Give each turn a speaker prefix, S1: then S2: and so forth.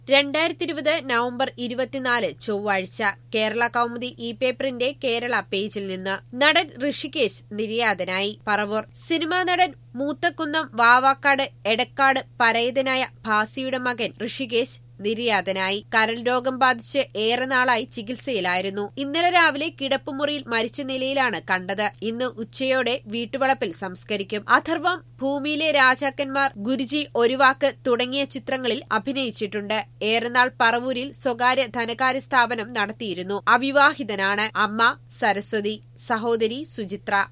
S1: രണ്ടായിരത്തി ഇരുപത് നവംബർ ഇരുപത്തിനാല് ചൊവ്വാഴ്ച കേരള കൗമുദി ഇ പേപ്പറിന്റെ കേരള പേജിൽ നിന്ന് നടൻ ഋഷികേശ് നിര്യാതനായി പറവൂർ സിനിമാ നടൻ മൂത്തക്കുന്നം വാവാക്കാട് എടക്കാട് പരേതനായ ഭാസിയുടെ മകൻ ഋഷികേശ് നിര്യാതനായി കരൾ രോഗം ബാധിച്ച് ഏറെ നാളായി ചികിത്സയിലായിരുന്നു ഇന്നലെ രാവിലെ കിടപ്പുമുറിയിൽ മരിച്ച നിലയിലാണ് കണ്ടത് ഇന്ന് ഉച്ചയോടെ വീട്ടുവളപ്പിൽ സംസ്കരിക്കും അഥർവം ഭൂമിയിലെ രാജാക്കന്മാർ ഗുരുജി ഒരു വാക്ക് തുടങ്ങിയ ചിത്രങ്ങളിൽ അഭിനയിച്ചിട്ടുണ്ട് ഏറെനാൾ പറവൂരിൽ സ്വകാര്യ ധനകാര്യ സ്ഥാപനം നടത്തിയിരുന്നു അവിവാഹിതനാണ് അമ്മ സരസ്വതി സഹോദരി സുചിത്ര